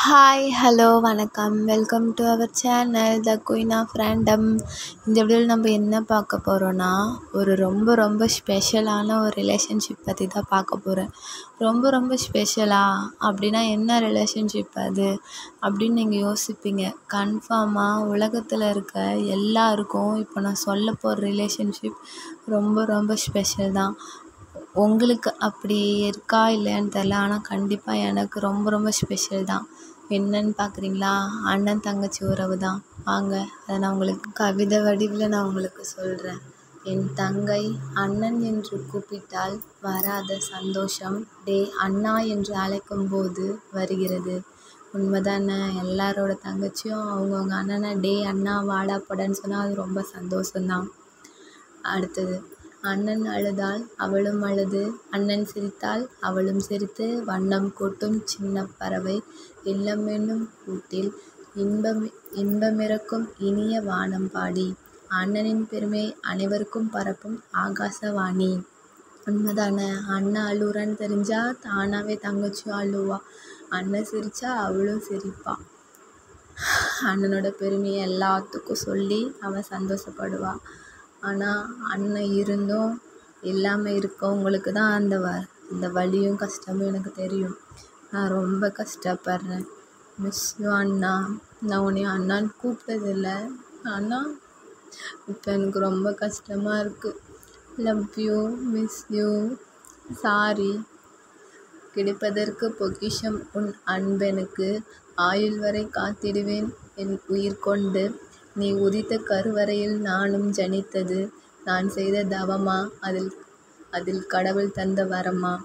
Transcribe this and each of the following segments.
hi hello வணக்கம் welcome to our channel the queen of random இந்த வீடியோவில் நம்ம என்ன பார்க்க போகிறோன்னா ஒரு ரொம்ப ரொம்ப ஸ்பெஷலான ஒரு ரிலேஷன்ஷிப் பற்றி தான் பார்க்க போகிறேன் ரொம்ப ரொம்ப ஸ்பெஷலா அப்படின்னா என்ன ரிலேஷன்ஷிப் அது அப்படின்னு நீங்கள் யோசிப்பீங்க கன்ஃபார்மாக உலகத்தில் இருக்க எல்லாருக்கும் இப்போ நான் சொல்ல போகிற ரிலேஷன்ஷிப் ரொம்ப ரொம்ப ஸ்பெஷல் தான் உங்களுக்கு அப்படி இருக்கா இல்லையான்னு தெரில ஆனால் கண்டிப்பாக எனக்கு ரொம்ப ரொம்ப ஸ்பெஷல் தான் என்னன்னு பார்க்குறீங்களா அண்ணன் தங்கச்சி உறவு தான் வாங்க அதை நான் உங்களுக்கு கவிதை வடிவில் நான் உங்களுக்கு சொல்கிறேன் என் தங்கை அண்ணன் என்று கூப்பிட்டால் வராத சந்தோஷம் டே அண்ணா என்று அழைக்கும்போது வருகிறது உண்மைதானே எல்லாரோட தங்கச்சியும் அவங்கவுங்க அண்ணனை டே அண்ணா வாடா போடான்னு சொன்னால் அது ரொம்ப சந்தோஷம்தான் அடுத்தது அண்ணன் அழுதால் அவளும் அழுது அண்ணன் சிரித்தால் அவளும் சிரித்து வண்ணம் கூட்டும் சின்ன பறவை இல்லம் என்னும் கூட்டில் இன்பம் இன்பமிரக்கும் இனிய வானம் பாடி அண்ணனின் பெருமை அனைவருக்கும் பரப்பும் ஆகாசவாணி உண்மைதானே அண்ணன் அழுகுறான்னு தெரிஞ்சா தானாகவே தங்கச்சியும் அழுவா அண்ணன் சிரித்தா அவளும் சிரிப்பா அண்ணனோட பெருமையை எல்லாத்துக்கும் சொல்லி அவன் சந்தோஷப்படுவா ஆனால் அண்ணன் இருந்தும் இல்லாமல் இருக்கவங்களுக்கு தான் அந்த வ இந்த வலியும் கஷ்டமும் எனக்கு தெரியும் நான் ரொம்ப கஷ்டப்படுறேன் மிஸ் யூ அண்ணா நான் உன்னை அண்ணான்னு கூப்பிட்டதில்ல ஆனால் இப்போ எனக்கு ரொம்ப கஷ்டமாக இருக்குது love you miss you sorry கிடைப்பதற்கு பொக்கிஷம் உன் அன்பெனக்கு ஆயுள் வரை காத்திடுவேன் என் உயிர் கொண்டு நீ உதித்த கருவறையில் நானும் ஜனித்தது நான் செய்த தவமா அதில் அதில் கடவுள் தந்த வரமா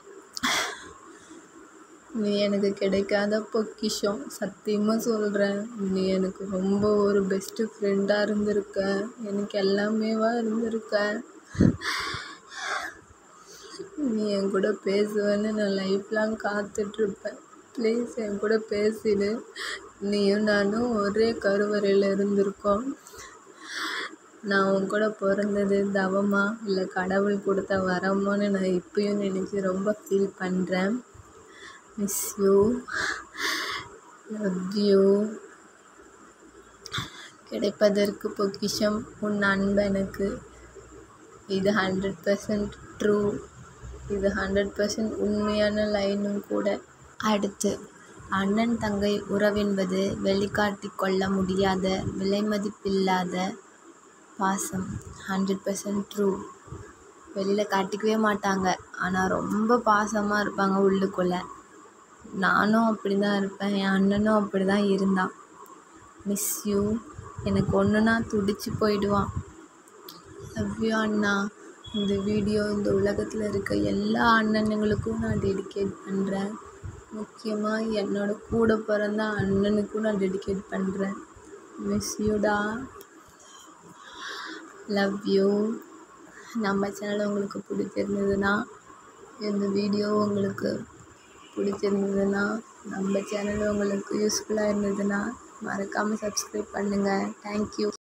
நீ எனக்கு கிடைக்காத பொக்கிஷம் சத்தியமாக சொல்கிறேன் நீ எனக்கு ரொம்ப ஒரு பெஸ்ட்டு ஃப்ரெண்டாக இருந்திருக்க எனக்கு எல்லாமேவா இருந்திருக்க நீ என் கூட பேசுவேன்னு நான் லைஃப் லாங் காத்துட்ருப்பேன் ப்ளீஸ் என் கூட பேசிடு நீயும் நானும் ஒரே கருவறையில் இருந்திருக்கோம் நான் உன் கூட பிறந்தது தவமா இல்லை கடவுள் கொடுத்த வரமான்னு நான் இப்பயும் நினச்சி ரொம்ப ஃபீல் பண்ணுறேன் மிஸ் யூ லவ் யூ கிடைப்பதற்கு பொக்கிஷம் உன் அன்பனுக்கு இது ஹண்ட்ரட் பர்சன்ட் ட்ரூ இது ஹண்ட்ரட் பர்சன்ட் உண்மையான லைனும் கூட அடுத்து அண்ணன் தங்கை உறவென்பது வெளிக்காட்டி கொள்ள முடியாத விலைமதிப்பில்லாத பாசம் ஹண்ட்ரட் பர்சன்ட் ட்ரூ வெளியில் காட்டிக்கவே மாட்டாங்க ஆனால் ரொம்ப பாசமாக இருப்பாங்க உள்ளுக்குள்ளே நானும் அப்படி தான் இருப்பேன் என் அண்ணனும் அப்படி தான் இருந்தான் மிஸ் யூ எனக்கு ஒன்றுனா துடிச்சு போயிடுவான் லவ் யூ அண்ணா இந்த வீடியோ இந்த உலகத்தில் இருக்க எல்லா அண்ணனுங்களுக்கும் நான் டெடிகேட் பண்ணுறேன் முக்கியமாக என்னோட கூட பிறந்த அண்ணனுக்கும் நான் டெடிகேட் பண்ணுறேன் மிஸ் யூடா லவ் யூ நம்ம சேனல் உங்களுக்கு பிடிச்சிருந்ததுன்னா இந்த வீடியோ உங்களுக்கு பிடிச்சிருந்ததுன்னா நம்ம சேனல் உங்களுக்கு யூஸ்ஃபுல்லாக இருந்ததுன்னா மறக்காமல் சப்ஸ்கிரைப் பண்ணுங்கள் தேங்க்யூ